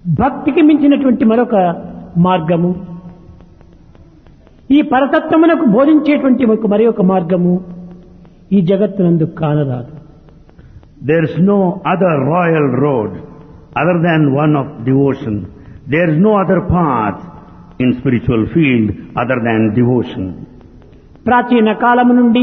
భక్తికి మించినటువంటి మరొక మార్గము ఈ పరతత్వమునకు బోధించేటువంటి ఒక మరి ఒక మార్గము ఈ జగత్తునందు కానరాదు There is no other royal road other than one of devotion. There is no other path in spiritual field other than devotion. ప్రాచీన కాలము నుండి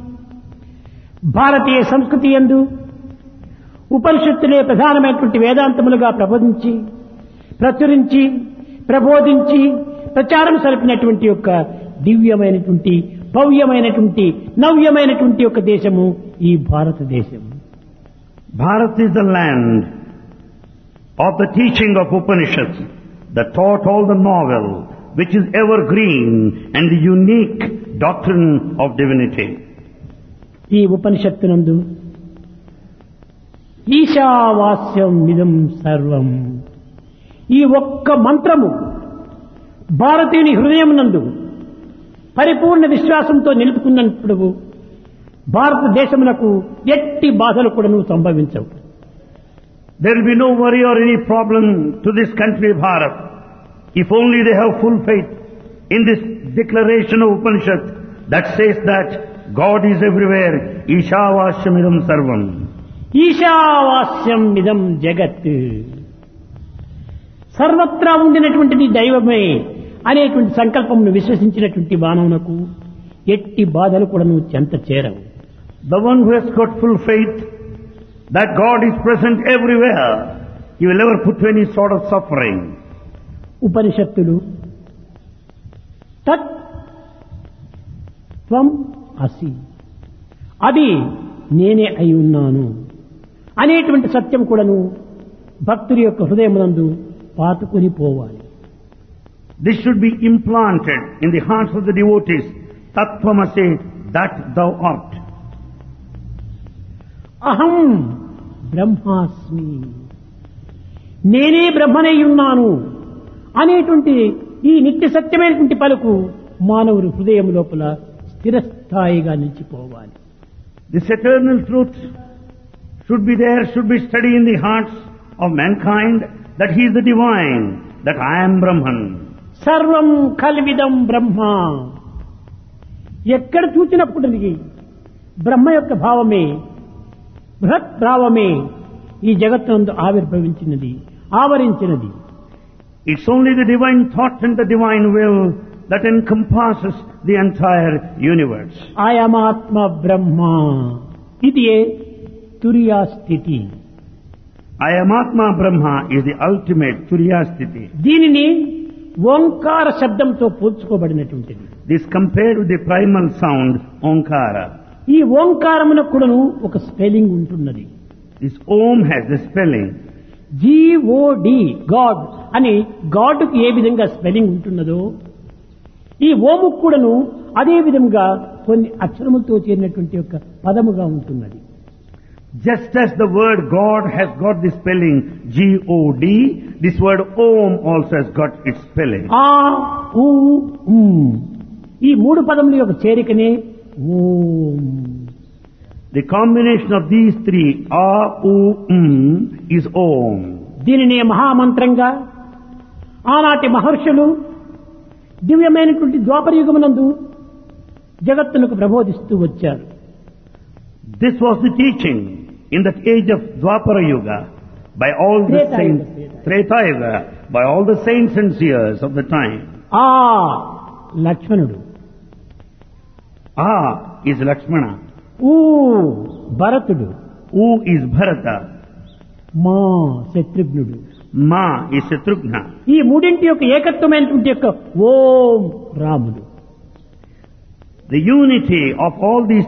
భారతీయ సంస్కృతి ఎందు ఉపనిషత్తులే ప్రధానమైనటువంటి వేదాంతములుగా ప్రబోధించి ప్రచురించి ప్రబోధించి ప్రచారం సరిపినటువంటి యొక్క దివ్యమైనటువంటి భవ్యమైనటువంటి నవ్యమైనటువంటి యొక్క దేశము ఈ భారతదేశం Bharat is the land of the teaching of Upanishads that taught all the novel, which is evergreen and the unique doctrine of divinity. ఈ ఉపనిషత్తునందు ఈశావాస్యం మిదం సర్వం ఈ ఒక్క మంత్రము భారతీయుని హృదయం నందు పరిపూర్ణ విశ్వాసంతో నిలుపుకున్నప్పుడు భారతదేశమునకు ఎట్టి బాధలు కూడాను సంభవించవు There will be no worry or any problem to this country, Bharat, if only they have full faith in this declaration of Upanishad that says that God is everywhere, Ishavashamidam Sarvam. ఈశావాస్యం మిదం జగత్ సర్వత్రా ఉండినటువంటిది దైవమే అనేటువంటి సంకల్పమును విశ్వసించినటువంటి మానవునకు ఎట్టి బాధలు కూడాను చెంత చేరవు The one who has got full faith that God is present everywhere, he will never put to any sort of suffering. ఉపనిషత్తులు తత్ త్వం అసి అది నేనే అయి ఉన్నాను అనేటువంటి సత్యం కూడాను భక్తుడి యొక్క హృదయమునందు పాతుకుని పోవాలి This should be implanted in the hearts of the devotees. Tattvamase, that thou art. అహం బ్రహ్మాస్మి నేనే బ్రహ్మనై ఉన్నాను అనేటువంటి ఈ నిత్య సత్యమైనటువంటి పలుకు మానవుని హృదయం లోపల స్థిరస్థాయిగా నిలిచిపోవాలి This eternal truth should be there, should be studied in the hearts of mankind that he is the divine, that I am Brahman. సర్వం కల్విదం బ్రహ్మ ఎక్కడ చూసినప్పుడు బ్రహ్మ యొక్క భావమే బృహత్ భావమే ఈ జగత్తునందు ఆవిర్భవించినది ఆవరించినది It's only the divine thought and the divine will that encompasses the entire universe. ఆయమాత్మ బ్రహ్మ ఇది తురియా స్థితి I am Atma Brahma is the ultimate Turyasthiti. దీనిని ఓంకార శబ్దంతో పోల్చుకోబడినటువంటిది This compared with the primal sound Omkara. ఈ ఓంకారమునకు కూడాను ఒక స్పెల్లింగ్ ఉంటున్నది This Om has the spelling. G O D God అని గాడ్కు ఏ విధంగా స్పెల్లింగ్ ఉంటున్నదో ఈ ఓము కూడాను అదే విధంగా కొన్ని అక్షరములతో చేరినటువంటి యొక్క పదముగా ఉంటున్నది Just as the word God has got the spelling G-O-D, this word Om also has got its spelling. ఆ ఊ ఉమ్. ఈ మూడు పదముల యొక్క చేరికనే ఓం The combination of these three, A, U, M, is Om. దీనిని మహామంత్రంగా ఆనాటి మహర్షులు దివ్యమైనటువంటి ద్వాపరయుగమునందు జగత్తునకు ప్రబోధిస్తూ వచ్చారు This was the teaching in that age of Dwapara Yuga by all the Treta saints, Yuga, Treta Yuga, by all the saints and seers of the time. ఆ లక్ష్మణుడు A is Lakshmana, ఊ భరతుడు U is Bharata, మా శత్రుఘ్నుడు Ma is Shatrughna. ఈ మూడింటి యొక్క ఏకత్వమైనటువంటి యొక్క ఓం రాముడు The unity of all these